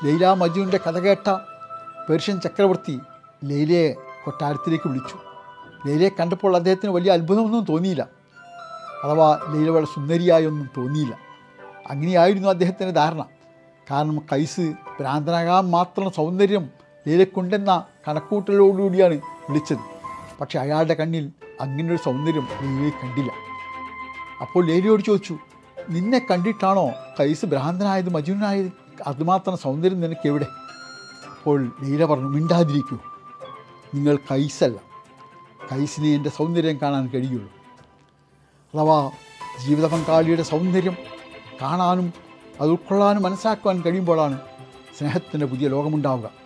ലൈല മജുവിൻ്റെ കഥ കേട്ട പേർഷ്യൻ ചക്രവർത്തി ലൈലയെ കൊട്ടാരത്തിലേക്ക് വിളിച്ചു ലൈലയെ കണ്ടപ്പോൾ അദ്ദേഹത്തിന് വലിയ അത്ഭുതമൊന്നും തോന്നിയില്ല അഥവാ ലൈല വളരെ സുന്ദരിയായൊന്നും തോന്നിയില്ല അങ്ങനെയായിരുന്നു അദ്ദേഹത്തിൻ്റെ ധാരണ കാരണം കൈസ് ഭ്രാന്തനാകാൻ മാത്രം സൗന്ദര്യം ലൈലക്കുണ്ടെന്ന കണക്കൂട്ടലോടുകൂടിയാണ് വിളിച്ചത് പക്ഷെ അയാളുടെ കണ്ണിൽ അങ്ങനെയൊരു സൗന്ദര്യം ലൈലയെ കണ്ടില്ല അപ്പോൾ ലേലിയോട് ചോദിച്ചു നിന്നെ കണ്ടിട്ടാണോ കൈസ് ഭ്രാന്തനായത് മജുനായത് അതുമാത്രം സൗന്ദര്യം നിനക്ക് എവിടെ അപ്പോൾ ലീല പറഞ്ഞു മിണ്ടാതിരിക്കൂ നിങ്ങൾ കൈസല്ല കൈസിനെ എൻ്റെ സൗന്ദര്യം കാണാൻ കഴിയുള്ളൂ അഥവാ ജീവിത പങ്കാളിയുടെ സൗന്ദര്യം കാണാനും അത് ഉൾക്കൊള്ളാനും മനസ്സിലാക്കുവാൻ കഴിയുമ്പോഴാണ് സ്നേഹത്തിൻ്റെ പുതിയ ലോകമുണ്ടാവുക